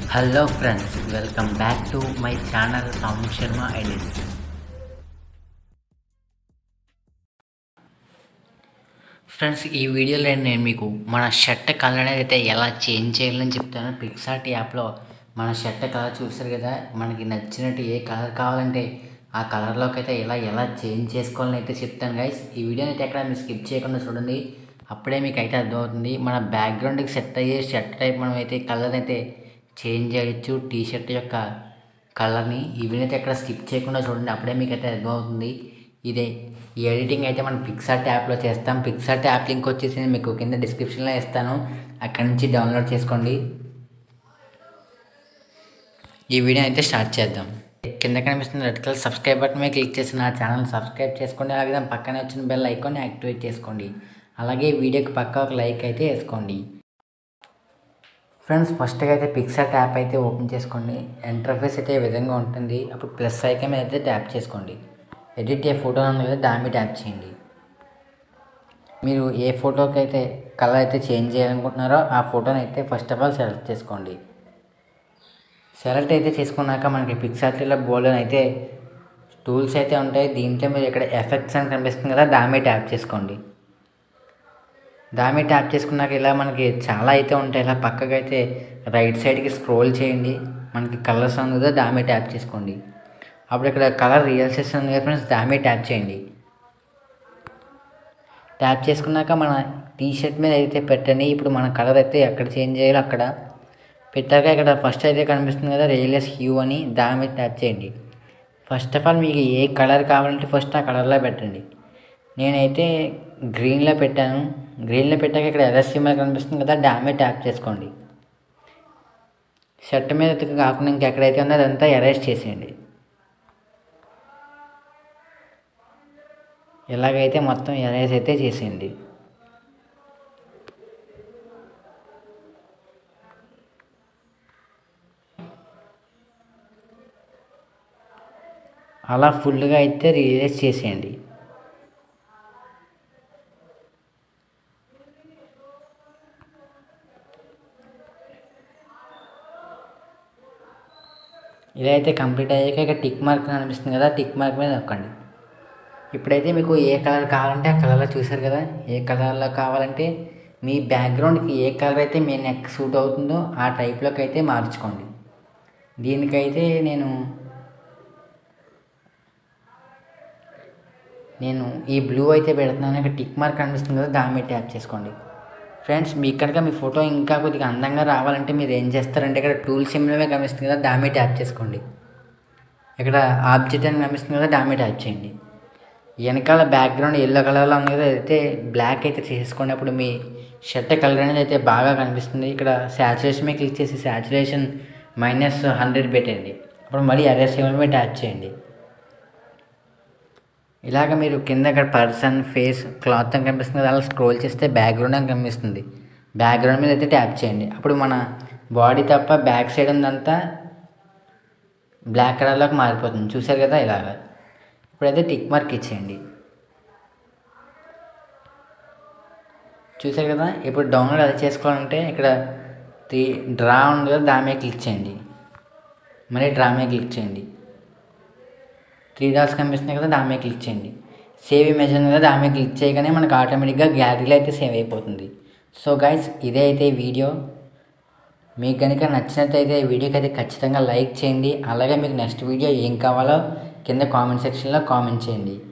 hello friends welcome back to my channel sound Sharma edits friends ఈ వీడియోలో నేను మీకు మన షర్ట్ కలర్ అనేది అయితే ఎలా చేంజ్ చేయాలని చెప్తాను పిక్సార్ట్ యాప్లో మన షర్ట్ కలర్ చూస్తారు కదా మనకి నచ్చినట్టు ఏ కలర్ కావాలంటే ఆ కలర్లోకి అయితే ఎలా ఎలా చేంజ్ చేసుకోవాలని అయితే చెప్తాను గైస్ ఈ వీడియోని అయితే ఎక్కడ మీరు స్కిప్ చేయకుండా చూడండి అప్పుడే మీకు అయితే అర్థమవుతుంది మన బ్యాక్గ్రౌండ్కి సెట్ అయ్యే షర్ట్ టైప్ మనం అయితే కలర్ అయితే చేంజ్ చేయొచ్చు టీ షర్ట్ యొక్క కలర్ని ఇవన్నీ అయితే ఎక్కడ స్కిప్ చేయకుండా చూడండి అప్పుడే మీకు అయితే అర్థమవుతుంది ఇదే ఈ ఎడిటింగ్ అయితే మనం పిక్సార్ట్ యాప్లో చేస్తాం పిక్సార్ట్ యాప్ లింక్ వచ్చేసి నేను మీకు కింద డిస్క్రిప్షన్లో ఇస్తాను అక్కడి నుంచి డౌన్లోడ్ చేసుకోండి ఈ వీడియో అయితే స్టార్ట్ చేద్దాం కింద కనిపిస్తున్న రెడ్ కలర్ సబ్స్క్రైబ్ బటన్ మీద క్లిక్ చేసి నా ఛానల్ సబ్స్క్రైబ్ చేసుకోండి అలాగే దాని పక్కనే వచ్చిన బెల్ ఐకాన్ని యాక్టివేట్ చేసుకోండి అలాగే వీడియోకి పక్క ఒక లైక్ అయితే వేసుకోండి ఫ్రెండ్స్ ఫస్ట్గా అయితే పిక్సార్ట్ యాప్ అయితే ఓపెన్ చేసుకోండి ఇంటర్ఫేస్ అయితే ఈ విధంగా ఉంటుంది అప్పుడు ప్లస్ ఐకాన్ మీద అయితే ట్యాప్ చేసుకోండి ఎడిట్ ఏ ఫోటో ఉంది కదా దాని మీద ట్యాప్ చేయండి మీరు ఏ ఫోటోకి అయితే కలర్ అయితే చేంజ్ చేయాలనుకుంటున్నారో ఆ ఫోటోని అయితే ఫస్ట్ ఆఫ్ ఆల్ సెలెక్ట్ చేసుకోండి సెలెక్ట్ అయితే చేసుకున్నాక మనకి పిక్సార్ట్లో బోర్డు అయితే టూల్స్ అయితే ఉంటాయి దీంట్లో మీరు ఇక్కడ ఎఫెక్ట్స్ అని కనిపిస్తుంది కదా దాని మీద ట్యాప్ చేసుకోండి దాని మీద ట్యాప్ చేసుకున్నాక ఇలా మనకి చాలా అయితే ఉంటాయి ఇలా పక్కకి అయితే రైట్ సైడ్కి స్క్రోల్ చేయండి మనకి కలర్స్ ఉంది కదా దాని మీద ట్యాప్ చేసుకోండి అప్పుడు ఇక్కడ కలర్ రియల్సెస్ ఉంది కదా ఫ్రెండ్స్ దాని మీద ట్యాప్ చేయండి ట్యాప్ చేసుకున్నాక మన టీ షర్ట్ మీద అయితే పెట్టండి ఇప్పుడు మన కలర్ అయితే ఎక్కడ చేంజ్ చేయాలో అక్కడ పెట్టాక ఇక్కడ ఫస్ట్ అయితే కనిపిస్తుంది కదా రియలెస్ హ్యూ అని దాని మీద ట్యాప్ చేయండి ఫస్ట్ ఆఫ్ ఆల్ మీకు ఏ కలర్ కావాలంటే ఫస్ట్ ఆ కలర్లో పెట్టండి నేనైతే గ్రీన్లో పెట్టాను గ్రీన్లో పెట్టాక ఇక్కడ ఎర్రస్ సింబల్ కనిపిస్తుంది కదా దాని మీద ట్యాప్ చేసుకోండి షర్ట్ మీద కాకుండా ఇంకెక్కడైతే ఉందో అదంతా ఎరేజ్ చేసేయండి ఎలాగైతే మొత్తం ఎరేజ్ అయితే చేసేయండి అలా ఫుల్గా అయితే రియలైజ్ చేసేయండి ఇలా అయితే కంప్లీట్ అయ్యాక ఇక టిక్ మార్క్ కనిపిస్తుంది కదా టిక్ మార్క్ మీద నొక్కండి ఇప్పుడైతే మీకు ఏ కలర్ కావాలంటే ఆ కలర్లో చూసారు కదా ఏ కలర్లో కావాలంటే మీ బ్యాక్గ్రౌండ్కి ఏ కలర్ అయితే మీ నెక్ సూట్ అవుతుందో ఆ టైప్లోకి అయితే మార్చుకోండి దీనికైతే నేను నేను ఈ బ్లూ అయితే పెడుతున్నాను ఇక్కడ టిక్ మార్క్ కనిపిస్తుంది కదా దాని మీద ట్యాప్ చేసుకోండి ఫ్రెండ్స్ మీ కనుక మీ ఫోటో ఇంకా కొద్దిగా అందంగా రావాలంటే మీరు ఏం చేస్తారంటే ఇక్కడ టూల్ సిమ్లమే కనిపిస్తుంది కదా దాని మీద ట్యాప్ చేసుకోండి ఇక్కడ ఆబ్జెక్ట్ అని కనిపిస్తుంది కదా దాని మీద ట్యాప్ చేయండి వెనకాల బ్యాక్గ్రౌండ్ ఎల్లో కలర్లో ఉంది కదా అయితే బ్లాక్ అయితే చేసుకోండి అప్పుడు మీ షర్ట్ కలర్ అనేది అయితే బాగా కనిపిస్తుంది ఇక్కడ శాచురేషన్ మీద క్లిక్ చేసి శాచురేషన్ మైనస్ హండ్రెడ్ పెట్టండి అప్పుడు మళ్ళీ అరే సెవెన్ మీద ట్యాప్ చేయండి ఇలాగ మీరు కింద ఇక్కడ పర్సన్ ఫేస్ క్లాత్ అని కనిపిస్తుంది కదా అలా స్క్రోల్ చేస్తే బ్యాక్గ్రౌండ్ అని కనిపిస్తుంది బ్యాక్గ్రౌండ్ మీద అయితే ట్యాప్ చేయండి అప్పుడు మన బాడీ తప్ప బ్యాక్ సైడ్ ఉందంతా బ్లాక్ కలర్లోకి మారిపోతుంది చూసారు కదా ఇలాగ ఇప్పుడైతే టిక్ మార్క్ ఇచ్చేయండి చూసారు కదా ఇప్పుడు డౌన్లోడ్ అది చేసుకోవాలంటే ఇక్కడ త్రీ డ్రా ఉంది కదా దాని మీద క్లిక్ చేయండి మళ్ళీ డ్రా మీద క్లిక్ చేయండి త్రీ డాట్స్ కనిపిస్తున్నాయి కదా దాని మీద క్లిక్ చేయండి సేవ్ ఇమేజ్ ఉంది కదా దాని మీద క్లిక్ చేయగానే మనకు ఆటోమేటిక్గా గ్యాలరీలో అయితే సేవ్ అయిపోతుంది సో గైస్ ఇదే అయితే వీడియో మీకు కనుక నచ్చినట్టయితే ఈ వీడియోకి అయితే ఖచ్చితంగా లైక్ చేయండి అలాగే మీకు నెక్స్ట్ వీడియో ఏం కావాలో కింద కామెంట్ సెక్షన్లో కామెంట్ చేయండి